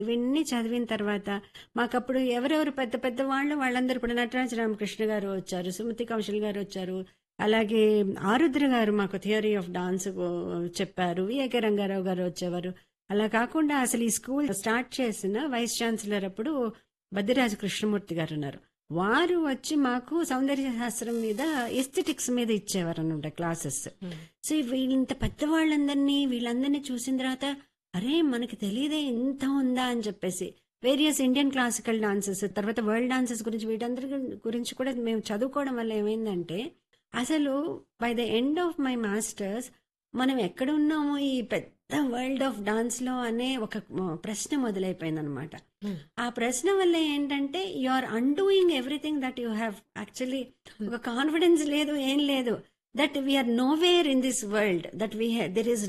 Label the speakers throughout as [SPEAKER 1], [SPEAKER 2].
[SPEAKER 1] ఇవన్నీ చదివిన తర్వాత మాకప్పుడు ఎవరెవరు పెద్ద పెద్ద వాళ్ళు వాళ్ళందరూ ఇప్పుడు నటరాజ రామకృష్ణ గారు వచ్చారు సుమతి కౌశల్ గారు వచ్చారు అలాగే ఆరుద్ర గారు మాకు థియరీ ఆఫ్ డాన్స్ చెప్పారు విఏకే రంగారావు గారు వచ్చేవారు అలా కాకుండా అసలు ఈ స్కూల్ స్టార్ట్ చేసిన వైస్ ఛాన్సలర్ అప్పుడు బద్రిరాజు కృష్ణమూర్తి గారు ఉన్నారు వారు వచ్చి మాకు సౌందర్య శాస్త్రం మీద ఎస్థెటిక్స్ మీద ఇచ్చేవారు అనమాట క్లాసెస్ సో వీళ్ళంత పెద్దవాళ్ళందరినీ వీళ్ళందరినీ చూసిన తర్వాత అరే మనకి తెలియదే ఇంత ఉందా అని చెప్పేసి వేరియస్ ఇండియన్ క్లాసికల్ డాన్సెస్ తర్వాత వరల్డ్ డాన్సెస్ గురించి వీటందరి గురించి కూడా మేము చదువుకోవడం వల్ల ఏమైందంటే అసలు by the end of my masters మనం ఎక్కడ ఉన్నామో ఈ పెద్ద వరల్డ్ ఆఫ్ డాన్స్ లో అనే ఒక ప్రశ్న మొదలైపోయింది అనమాట ఆ ప్రశ్న వల్ల ఏంటంటే you are undoing everything that you have actually ఒక కాన్ఫిడెన్స్ లేదు ఏం లేదు that we are nowhere in this world that we there is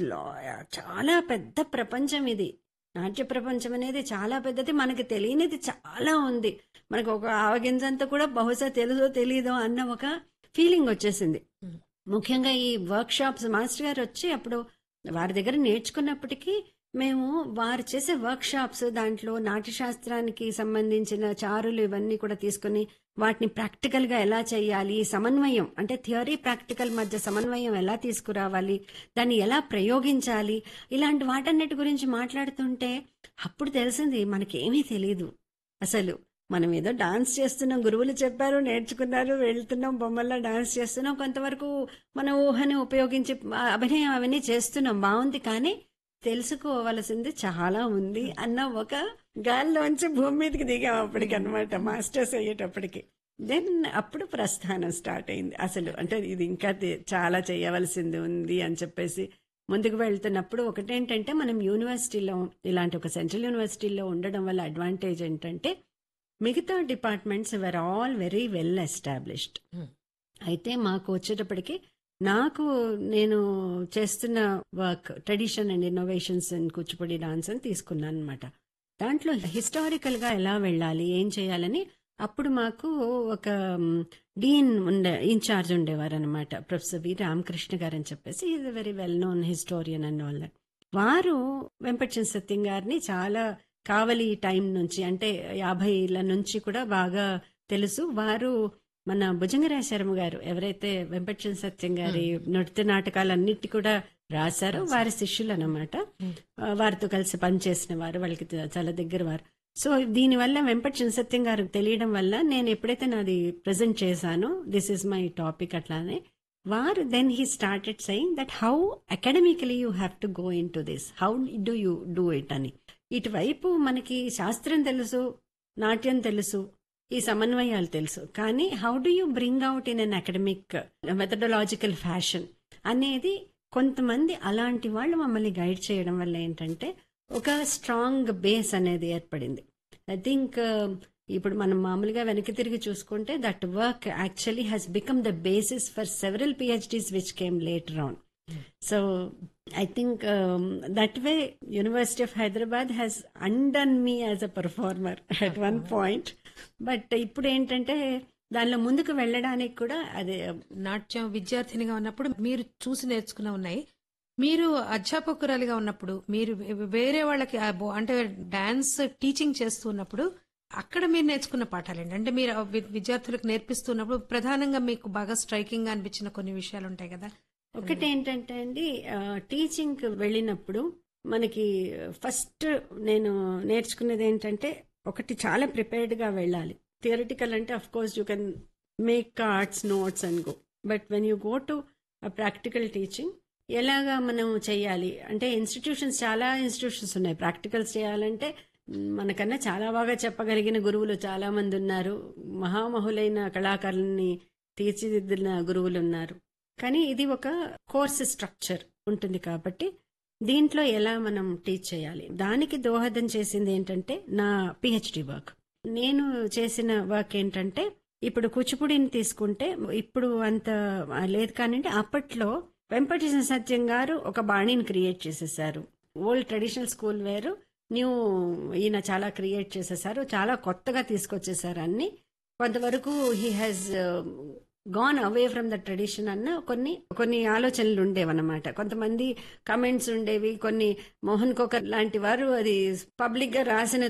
[SPEAKER 1] చాలా పెద్ద ప్రపంచం ఇది నాట్య ప్రపంచం అనేది చాలా పెద్దది మనకి తెలియనిది చాలా ఉంది మనకు ఒక ఆవగింజంతా కూడా బహుశా తెలుసో తెలీదో అన్న ఒక ఫీలింగ్ వచ్చేసింది ముఖ్యంగా ఈ వర్క్ షాప్స్ మాస్టర్ గారు వచ్చి అప్పుడు వారి దగ్గర నేర్చుకున్నప్పటికీ మేము వారు చేసే వర్క్ షాప్స్ దాంట్లో నాట్యశాస్త్రానికి సంబంధించిన చారులు ఇవన్నీ కూడా తీసుకుని వాటిని ప్రాక్టికల్ గా ఎలా చేయాలి సమన్వయం అంటే థియరీ ప్రాక్టికల్ మధ్య సమన్వయం ఎలా తీసుకురావాలి దాన్ని ఎలా ప్రయోగించాలి ఇలాంటి వాటన్నిటి గురించి మాట్లాడుతుంటే అప్పుడు తెలిసింది మనకేమీ తెలియదు అసలు మనం ఏదో డాన్స్ చేస్తున్నాం గురువులు చెప్పారు నేర్చుకున్నారు వెళ్తున్నాం బొమ్మల్లో డాన్స్ చేస్తున్నాం కొంతవరకు మన ఊహని ఉపయోగించి అభినయం అవన్నీ చేస్తున్నాం బాగుంది కానీ తెలుసుకోవలసింది చాలా ఉంది అన్న ఒక గాల్లోంచి భూమి మీదకి దిగాం అప్పటికి అనమాట మాస్టర్స్ అయ్యేటప్పటికి దెన్ అప్పుడు ప్రస్థానం స్టార్ట్ అయింది అసలు అంటే ఇది ఇంకా చాలా చేయవలసింది ఉంది అని చెప్పేసి ముందుకు వెళ్తున్నప్పుడు ఒకటేంటంటే మనం యూనివర్సిటీలో ఇలాంటి ఒక సెంట్రల్ యూనివర్సిటీలో ఉండడం వల్ల అడ్వాంటేజ్ ఏంటంటే మిగతా departments were all very well established అయితే మాకు వచ్చేటప్పటికి నాకు నేను చేస్తున్న work tradition and innovations and Kuchipudi dance అని తీసుకున్నాను అనమాట దాంట్లో హిస్టారికల్ గా ఎలా వెళ్ళాలి ఏం చేయాలని అప్పుడు మాకు ఒక డీన్ ఉండే ఇన్ఛార్జ్ ఉండేవారు అనమాట ప్రొఫెసర్ వి రామకృష్ణ గారు అని చెప్పేసి is very well known historian and all that వారు వెంపటిచన్ సత్యం గారిని చాలా కావలి టైం నుంచి అంటే యాభైల నుంచి కూడా బాగా తెలుసు వారు మన భుజంగరాజ శర్మ గారు ఎవరైతే వెంపటిచన్ సత్యం గారి నృత్య నాటకాలన్నిటి కూడా రాశారో వారి శిష్యులు అనమాట వారితో కలిసి పనిచేసిన వారు వాళ్ళకి చాలా దగ్గర వారు సో దీనివల్ల వెంపటి సత్యం గారికి తెలియడం వల్ల నేను ఎప్పుడైతే నాది ప్రజెంట్ చేశానో దిస్ ఇస్ మై టాపిక్ అట్లానే వారు then he started saying that how academically you have to go in to this how do you do it అని ఇటువైపు మనకి శాస్త్రం తెలుసు నాట్యం తెలుసు ఈ సమన్వయాలు తెలుసు కానీ how do you bring out in an academic methodological fashion అనేది కొంతమంది అలాంటి వాళ్ళు మమ్మల్ని గైడ్ చేయడం వల్ల ఏంటంటే ఒక స్ట్రాంగ్ బేస్ అనేది ఏర్పడింది ఐ థింక్ ఇప్పుడు మనం మామూలుగా వెనక్కి తిరిగి చూసుకుంటే that work actually has become the basis for several PhDs which came later on so I think that way university of Hyderabad has అండన్ me as a performer at one point but ఇప్పుడు ఏంటంటే దానిలో ముందుకు వెళ్ళడానికి కూడా అదే
[SPEAKER 2] నాట్యం విద్యార్థినిగా ఉన్నప్పుడు మీరు చూసి నేర్చుకున్న ఉన్నాయి మీరు అధ్యాపకురాలిగా ఉన్నప్పుడు మీరు వేరే వాళ్ళకి అంటే డాన్స్ టీచింగ్ చేస్తున్నప్పుడు అక్కడ మీరు నేర్చుకున్న పాఠాలండి అంటే మీరు విద్యార్థులకు నేర్పిస్తున్నప్పుడు ప్రధానంగా మీకు బాగా స్ట్రైకింగ్ గా అనిపించిన కొన్ని విషయాలు ఉంటాయి కదా
[SPEAKER 1] ఒకటి ఏంటంటే అండి టీచింగ్ వెళ్ళినప్పుడు మనకి ఫస్ట్ నేను నేర్చుకునేది ఏంటంటే ఒకటి చాలా ప్రిపేర్డ్ గా వెళ్ళాలి థియరిటికల్ అంటే of course you can make cards notes and go but when you go to practical teaching ఎలాగా మనం చేయాలి అంటే ఇన్స్టిట్యూషన్స్ చాలా ఇన్స్టిట్యూషన్స్ ఉన్నాయి ప్రాక్టికల్స్ చేయాలంటే మనకన్నా చాలా బాగా చెప్పగలిగిన గురువులు చాలా మంది ఉన్నారు మహామహులైన కళాకారుల్ని తీర్చిదిద్దిన గురువులు ఉన్నారు కానీ ఇది ఒక కోర్స్ స్ట్రక్చర్ ఉంటుంది కాబట్టి దీంట్లో ఎలా మనం టీచ్ చేయాలి దానికి దోహదం చేసింది ఏంటంటే నా పిహెచ్డి వర్క్ నేను చేసిన వర్క్ ఏంటంటే ఇప్పుడు కూచిపూడిని తీసుకుంటే ఇప్పుడు అంత లేదు కానీ అప్పట్లో వెంపటి సత్యం గారు ఒక బాణిని క్రియేట్ చేసేసారు ఓల్డ్ ట్రెడిషనల్ స్కూల్ వేరు న్యూ ఈయన చాలా క్రియేట్ చేసేసారు చాలా కొత్తగా తీసుకొచ్చేసారు అన్ని కొంతవరకు he has gone away from the tradition అన్న కొన్ని కొన్ని ఆలోచనలు ఉండేవన్నమాట కొంతమంది కమెంట్స్ ఉండేవి కొన్ని మోహన్ కోకర్ లాంటి వారు అది పబ్లిక్ గా రాసిన